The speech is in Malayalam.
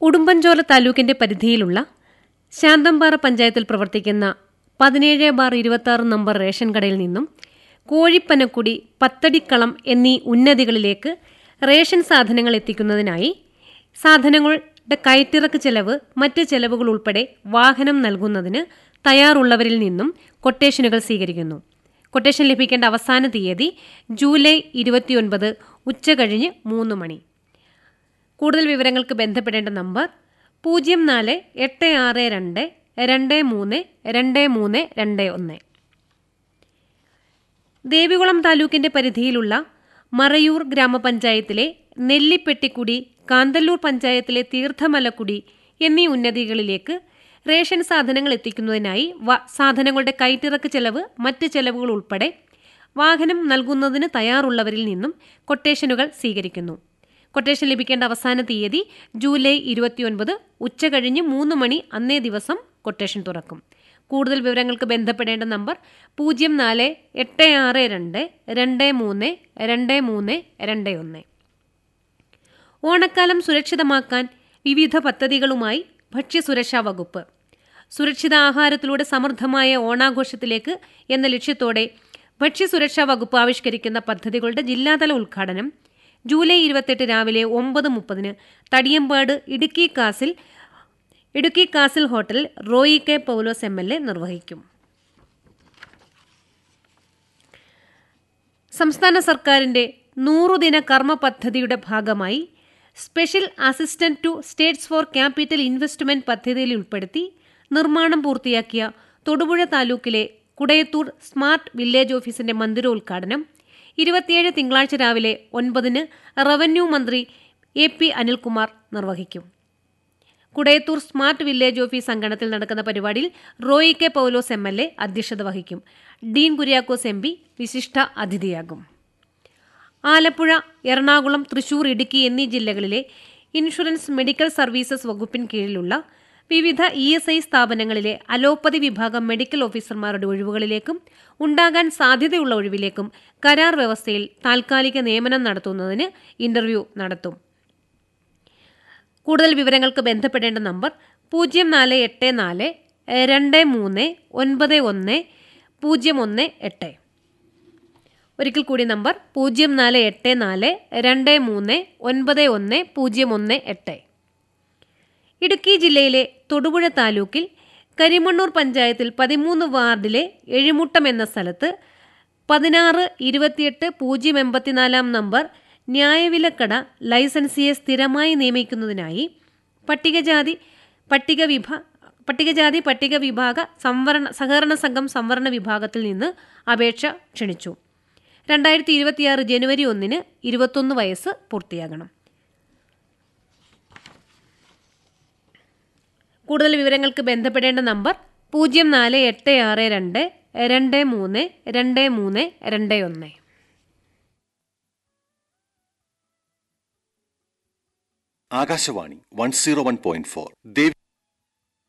ഉടുമ്പൻചോല താലൂക്കിന്റെ പരിധിയിലുള്ള ശാന്തമ്പാറ പഞ്ചായത്തിൽ പ്രവർത്തിക്കുന്ന പതിനേഴ് ബാർ ഇരുപത്തി നമ്പർ റേഷൻ കടയിൽ നിന്നും കോഴിപ്പനക്കുടി പത്തടിക്കളം എന്നീ ഉന്നതികളിലേക്ക് റേഷൻ സാധനങ്ങൾ എത്തിക്കുന്നതിനായി സാധനങ്ങളുടെ കയറ്റിറക്ക് ചെലവ് മറ്റ് ചെലവുകൾ ഉൾപ്പെടെ വാഹനം നൽകുന്നതിന് തയ്യാറുള്ളവരിൽ നിന്നും കൊട്ടേഷനുകൾ സ്വീകരിക്കുന്നു കൊട്ടേഷൻ ലഭിക്കേണ്ട അവസാന തീയതി ജൂലൈ ഇരുപത്തിയൊൻപത് ഉച്ചകഴിഞ്ഞ് മൂന്ന് മണി കൂടുതൽ വിവരങ്ങൾക്ക് ബന്ധപ്പെടേണ്ട നമ്പർ പൂജ്യം നാല് എട്ട് ആറ് രണ്ട് രണ്ട് മൂന്ന് രണ്ട് മൂന്ന് രണ്ട് ഒന്ന് ദേവികുളം താലൂക്കിന്റെ പരിധിയിലുള്ള മറയൂർ ഗ്രാമപഞ്ചായത്തിലെ നെല്ലിപ്പെട്ടിക്കുടി കാന്തല്ലൂർ പഞ്ചായത്തിലെ തീർത്ഥമലക്കുടി എന്നീ ഉന്നതികളിലേക്ക് റേഷൻ സാധനങ്ങൾ എത്തിക്കുന്നതിനായി വ- സാധനങ്ങളുടെ കയറ്റിറക്ക് ചെലവ് മറ്റ് ചെലവുകൾ ഉൾപ്പെടെ വാഹനം നൽകുന്നതിന് തയ്യാറുള്ളവരിൽ നിന്നും കൊട്ടേഷനുകൾ സ്വീകരിക്കുന്നു കൊട്ടേഷൻ ലഭിക്കേണ്ട അവസാന തീയതി ജൂലൈ ഇരുപത്തിയൊൻപത് ഉച്ചകഴിഞ്ഞ് മൂന്ന് മണി അന്നേ ദിവസം കൊട്ടേഷൻ തുറക്കും കൂടുതൽ വിവരങ്ങൾക്ക് ബന്ധപ്പെടേണ്ട നമ്പർ പൂജ്യം നാല് എട്ട് ആറ് രണ്ട് രണ്ട് മൂന്ന് രണ്ട് മൂന്ന് രണ്ട് ഒന്ന് ഓണക്കാലം സുരക്ഷിതമാക്കാൻ വിവിധ പദ്ധതികളുമായി ഭക്ഷ്യസുരക്ഷാ വകുപ്പ് സുരക്ഷിത ആഹാരത്തിലൂടെ സമൃദ്ധമായ ഓണാഘോഷത്തിലേക്ക് എന്ന ലക്ഷ്യത്തോടെ ഭക്ഷ്യസുരക്ഷാ വകുപ്പ് ആവിഷ്കരിക്കുന്ന പദ്ധതികളുടെ ജില്ലാതല ഉദ്ഘാടനം ജൂലൈ ഇരുപത്തെട്ട് രാവിലെ ഒമ്പത് മുപ്പതിന് Thadiyampad Idukki castle Idukki castle hotel Roy K Paulose M L A നിർവഹിക്കും സംസ്ഥാന സർക്കാരിന്റെ നൂറുദിന കർമ്മ പദ്ധതിയുടെ ഭാഗമായി special assistant to states for capital investment പദ്ധതിയിൽ ഉൾപ്പെടുത്തി നിർമ്മാണം പൂർത്തിയാക്കിയ തൊടുപുഴ താലൂക്കിലെ കുടയത്തൂർ സ്മാർട്ട് വില്ലേജ് ഓഫീസിന്റെ മന്ദിരോദ്ഘാടനം ഇരുപത്തിയേഴ് തിങ്കളാഴ്ച രാവിലെ ഒൻപതിന് റവന്യൂ മന്ത്രി എ പി അനിൽകുമാർ നിർവഹിക്കും കുടയത്തൂർ സ്മാർട്ട് വില്ലേജ് ഓഫീസ് അങ്കണത്തിൽ നടക്കുന്ന പരിപാടിയിൽ Roy K Paulose M L A അധ്യക്ഷത വഹിക്കും ഡീൻ കുര്യാക്കോസ് എം പി വിശിഷ്ട അതിഥിയാകും ആലപ്പുഴ എറണാകുളം തൃശൂർ ഇടുക്കി എന്നീ ജില്ലകളിലെ ഇൻഷുറൻസ് മെഡിക്കൽ സർവീസസ് വകുപ്പിന് കീഴിലുള്ള വിവിധ ഇ എസ് ഐ സ്ഥാപനങ്ങളിലെ അലോപ്പതി വിഭാഗം മെഡിക്കൽ ഓഫീസർമാരുടെ ഒഴിവുകളിലേക്കും ഉണ്ടാകാൻ സാധ്യതയുള്ള ഒഴിവിലേക്കും കരാർ വ്യവസ്ഥയിൽ താൽക്കാലിക നിയമനം നടത്തുന്നതിന് ഇന്റർവ്യൂ നടത്തും കൂടുതൽ വിവരങ്ങൾക്ക് ബന്ധപ്പെടേണ്ട നമ്പർ പൂജ്യം നാല് എട്ട് നാല് രണ്ട് മൂന്ന് ഒൻപത് ഒന്ന് പൂജ്യം ഒന്ന് എട്ട് ഒരിക്കൽ കൂടി നമ്പർ പൂജ്യം നാല് എട്ട് നാല് രണ്ട് മൂന്ന് ഒൻപത് ഒന്ന് പൂജ്യം ഒന്ന് എട്ട് ഇടുക്കി ജില്ലയിലെ തൊടുപുഴ താലൂക്കിൽ കരിമണ്ണൂർ പഞ്ചായത്തിൽ പതിമൂന്ന് വാർഡിലെ എഴുമുട്ടം എന്ന സ്ഥലത്ത് പതിനാറ് ഇരുപത്തിയെട്ട് പൂജ്യം എൺപത്തിനാലാം നമ്പർ ന്യായവിലക്കട ലൈസൻസിയെ സ്ഥിരമായി നിയമിക്കുന്നതിനായി പട്ടികജാതി പട്ടിക വിഭാ പട്ടികജാതി പട്ടിക വിഭാഗ സംവരണ സഹകരണ സംഘം സംവരണ വിഭാഗത്തിൽ നിന്ന് അപേക്ഷ ക്ഷണിച്ചു രണ്ടായിരത്തി ഇരുപത്തിയാറ് ജനുവരി ഒന്നിന് ഇരുപത്തൊന്ന് വയസ്സ് പൂർത്തിയാകണം കൂടുതൽ വിവരങ്ങൾക്ക് ബന്ധപ്പെടേണ്ട നമ്പർ പൂജ്യം നാല് എട്ട് ആറ് രണ്ട് രണ്ട് മൂന്ന് രണ്ട് മൂന്ന് രണ്ട് ഒന്ന് Akashvani one zero one point four ദേവി